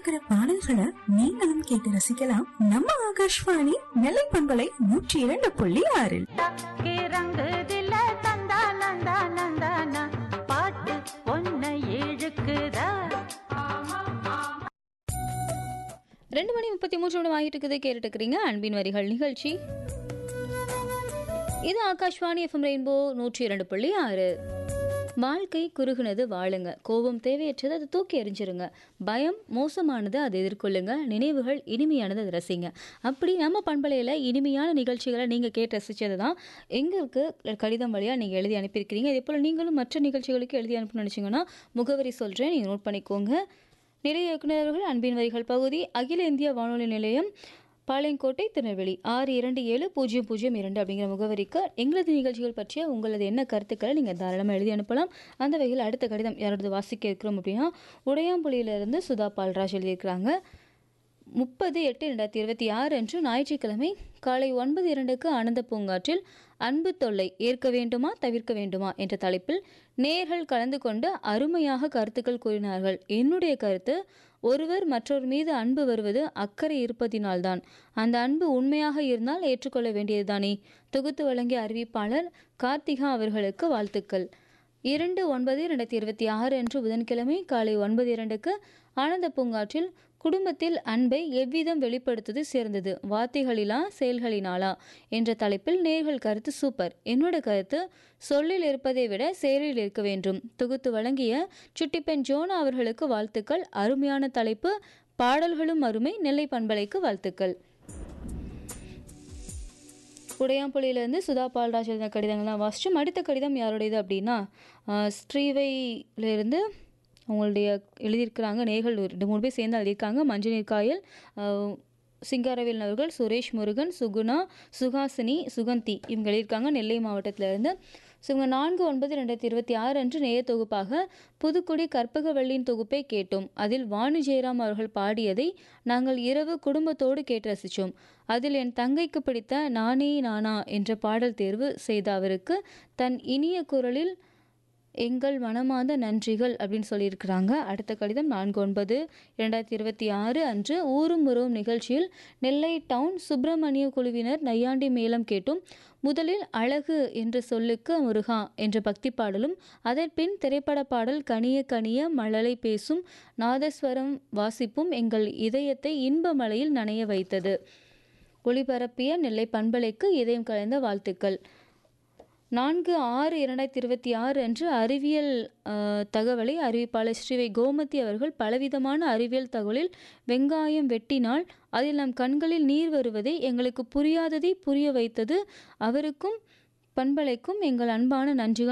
கேக்குற பாடல்களை நீங்களும் கேட்டு ரசிக்கலாம் நம்ம ஆகாஷ்வாணி நெல்லை பண்பலை நூற்றி இரண்டு புள்ளி ஆறில் தக்கே ரங்குதில தந்தா நந்தா நந்தானா பாட்டு ஒன்னை இழுக்குதா ரெண்டு மணி முப்பத்தி மூன்று நிமிடம் ஆகிட்டு இருக்குது கேட்டுட்டு இருக்கிறீங்க அன்பின் வரிகள் நிகழ்ச்சி இது ஆகாஷ்வாணி எஃப்எம் ரெயின்போ நூற்றி இரண்டு புள்ளி ஆறு வாழ்க்கை குறுகுனது வாழுங்க கோபம் தேவையற்றது அதை தூக்கி எறிஞ்சிருங்க பயம் மோசமானது அதை எதிர்கொள்ளுங்க நினைவுகள் இனிமையானது அதை ரசிங்க அப்படி நம்ம பண்பலையில் இனிமையான நிகழ்ச்சிகளை நீங்கள் கேட்டு ரசித்தது தான் எங்களுக்கு கடிதம் வழியாக நீங்கள் எழுதி அனுப்பியிருக்கிறீங்க இதே போல் நீங்களும் மற்ற நிகழ்ச்சிகளுக்கு எழுதி அனுப்பணும்னு நினச்சிங்கன்னா முகவரி சொல்கிறேன் நீங்கள் நோட் பண்ணிக்கோங்க நிலைய இயக்குநர்கள் அன்பின் வரிகள் பகுதி அகில இந்திய வானொலி நிலையம் பாளையங்கோட்டை திருநெல்வேலி ஆறு இரண்டு ஏழு பூஜ்ஜியம் பூஜ்ஜியம் இரண்டு அப்படிங்கிற முகவரிக்கு எங்களது நிகழ்ச்சிகள் பற்றிய உங்களது என்ன கருத்துக்களை நீங்கள் தாராளமாக எழுதி அனுப்பலாம் அந்த வகையில் அடுத்த கடிதம் யாராவது வாசிக்க இருக்கிறோம் அப்படின்னா உடையாம்புலியிலிருந்து சுதா பால்ராஜ் எழுதியிருக்கிறாங்க முப்பது எட்டு ரெண்டாயிரத்தி இருபத்தி ஆறு அன்று ஞாயிற்றுக்கிழமை காலை ஒன்பது இரண்டுக்கு ஆனந்த பூங்காற்றில் அன்பு தொல்லை ஏற்க வேண்டுமா தவிர்க்க வேண்டுமா என்ற தலைப்பில் நேர்கள் கலந்து கொண்டு அருமையாக கருத்துக்கள் கூறினார்கள் என்னுடைய கருத்து ஒருவர் மற்றொரு மீது அன்பு வருவது அக்கறை இருப்பதினால்தான் அந்த அன்பு உண்மையாக இருந்தால் ஏற்றுக்கொள்ள வேண்டியதுதானே தொகுத்து வழங்கிய அறிவிப்பாளர் கார்த்திகா அவர்களுக்கு வாழ்த்துக்கள் இரண்டு ஒன்பது ரெண்டாயிரத்தி இருபத்தி ஆறு அன்று புதன்கிழமை காலை ஒன்பது இரண்டுக்கு ஆனந்த பூங்காற்றில் குடும்பத்தில் அன்பை எவ்விதம் வெளிப்படுத்துவது சிறந்தது வார்த்தைகளிலா செயல்களினாலா என்ற தலைப்பில் நேர்கள் கருத்து சூப்பர் என்னோட கருத்து சொல்லில் இருப்பதை விட செயலில் இருக்க வேண்டும் தொகுத்து வழங்கிய சுட்டிப்பெண் ஜோனா அவர்களுக்கு வாழ்த்துக்கள் அருமையான தலைப்பு பாடல்களும் அருமை நெல்லை பண்பலைக்கு வாழ்த்துக்கள் உடையாம்புலியிலேருந்து சுதா பால்ராஜ் எழுதின கடிதங்கள்லாம் வாசிச்சோம் அடுத்த கடிதம் யாருடையது அப்படின்னா ஆஹ், ஸ்ரீவையிலிருந்து அவங்களுடைய எழுதியிருக்கிறாங்க நேர்கள் ஒரு ரெண்டு மூணு பேர் சேர்ந்து எழுதியிருக்காங்க மஞ்சள் காயல் ஆஹ், சிங்காரவேலன் அவர்கள் சுரேஷ் முருகன் சுகுணா சுஹாசினி சுகந்தி இவங்க எழுதியிருக்காங்க நெல்லை மாவட்டத்திலிருந்து ஸோ இவங்க நான்கு ஒன்பது ரெண்டாயிரத்தி இருபத்தி ஆறு அன்று நேய தொகுப்பாக புதுக்குடி கற்பகவள்ளியின் தொகுப்பை கேட்டோம் அதில் வாணி ஜெயராம் அவர்கள் பாடியதை நாங்கள் இரவு குடும்பத்தோடு கேட்டு ரசித்தோம் அதில் என் தங்கைக்கு பிடித்த நானே நானா என்ற பாடல் தேர்வு செய்த அவருக்கு தன் இனிய குரலில் எங்கள் மனமார்ந்த நன்றிகள் அப்படின்னு சொல்லியிருக்கிறாங்க அடுத்த கடிதம் நான்கு ஒன்பது இரண்டாயிரத்தி இருபத்தி ஆறு அன்று ஊரும் உறவும் நிகழ்ச்சியில் நெல்லை டவுன் சுப்பிரமணிய குழுவினர் நையாண்டி மேளம் கேட்டும் முதலில் அழகு என்ற சொல்லுக்கு முருகா என்ற பக்தி பாடலும் அதன் பின் திரைப்பட பாடல் கனிய கனிய மழலை பேசும் நாதஸ்வரம் வாசிப்பும் எங்கள் இதயத்தை இன்ப மலையில் நனைய வைத்தது ஒளிபரப்பிய நெல்லை பண்பலைக்கு இதயம் கலைந்த வாழ்த்துக்கள் நான்கு ஆறு இரண்டாயிரத்தி இருபத்தி ஆறு அன்று அறிவியல் அஹ், தகவலை அறிவிப்பாளர் ஸ்ரீவை கோமதி அவர்கள் பலவிதமான அறிவியல் தகவலில் வெங்காயம் வெட்டினால் அதில் நம் கண்களில் நீர் வருவதை எங்களுக்கு புரியாததை புரிய வைத்தது அவருக்கும் பண்பலைக்கும் எங்கள் அன்பான நன்றிகள்